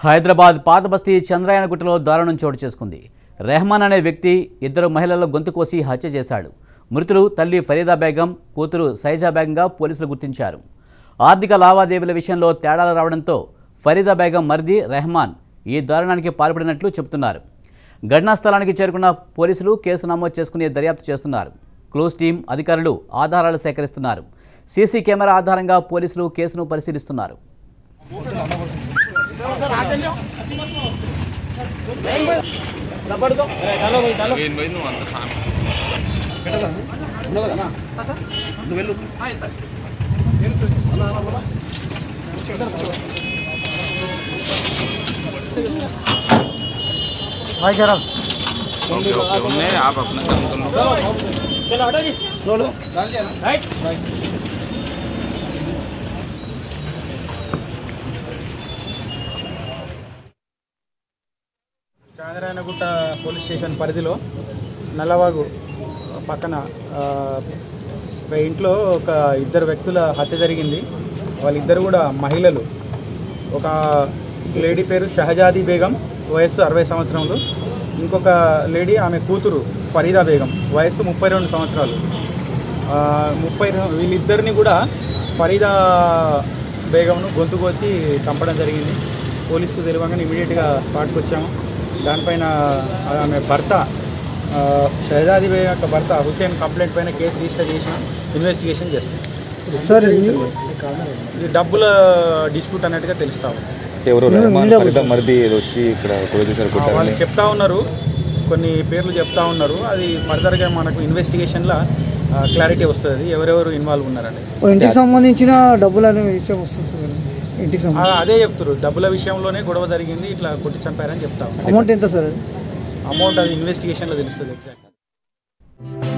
హైదరాబాద్ పాత బస్తీ చంద్రాయనగుట్టలో దారుణం చోటు చేసుకుంది రెహమాన్ అనే వ్యక్తి ఇద్దరు మహిళల గొంతు కోసి హత్య చేశాడు మృతులు తల్లి ఫరీదా బేగం కూతురు సైజా బేగంగా పోలీసులు గుర్తించారు ఆర్థిక లావాదేవీల విషయంలో తేడాలు రావడంతో ఫరీదా బేగం మరిది రెహమాన్ ఈ దారుణానికి పాల్పడినట్లు చెబుతున్నారు ఘటనా స్థలానికి చేరుకున్న పోలీసులు కేసు నమోదు చేసుకుని దర్యాప్తు చేస్తున్నారు క్లోజ్ టీం అధికారులు ఆధారాలు సేకరిస్తున్నారు సీసీ కెమెరా ఆధారంగా పోలీసులు కేసును పరిశీలిస్తున్నారు ओके ओके उन्हें आप अपना काम कर लो చాంద్రాయనగుట్ట పోలీస్ స్టేషన్ పరిధిలో నల్లవాగు పక్కన ఆ, ఒక ఇంట్లో ఒక ఇద్దరు వ్యక్తుల హత్య జరిగింది వాళ్ళిద్దరు కూడా మహిళలు ఒక లేడీ పేరు షహజాదీ బేగం వయస్సు అరవై సంవత్సరములు ఇంకొక లేడీ ఆమె కూతురు ఫరీదా బేగం వయస్సు ముప్పై రెండు సంవత్సరాలు ఆ, ముప్పై రె- వీళ్ళిద్దరిని కూడా ఫరీదా బేగంను గొంతు కోసి చంపడం జరిగింది పోలీసుకు తెలియగానే ఇమీడియట్గా స్పాట్కి వచ్చాము దానిపైన ఆమె భర్త ఆ, షహజాది బేగం యొక్క భర్త హుసేన్ కంప్లైంట్ పైన కేసు రిజిస్టర్ చేసిన ఇన్వెస్టిగేషన్ చేస్తాం సార్ ఇది డబ్బుల డిస్ప్యూట్ అన్నట్టుగా తెలుస్తా ఉంది ఎవరు రెహమాన్ ఫరీదా మర్ది ఏదో వచ్చి ఇక్కడ ప్రొడ్యూసర్ ఆ, వాళ్ళు కొట్టారని చెప్తా ఉన్నారు కొన్ని పేర్లు చెప్తా ఉన్నారు అది ఫర్దర్గా మనకు ఇన్వెస్టిగేషన్లో క్లారిటీ వస్తుంది ఎవరెవరు ఇన్వాల్వ్ ఉన్నారని ఓ ఇంటికి సంబంధించిన డబ్బులు అనే విషయం వస్తుంది సార్ ఇంటికి ఆ, సంబంధించి అదే చెప్తారు డబ్బుల విషయంలోనే గొడవ జరిగింది ఇట్లా కొట్టి చంపారని చెప్తా ఉన్నారు అమౌంట్ ఎంత సార్ అది అమౌంట్ అది ఇన్వెస్టిగేషన్లో తెలుస్తుంది ఎగ్జాక్ట్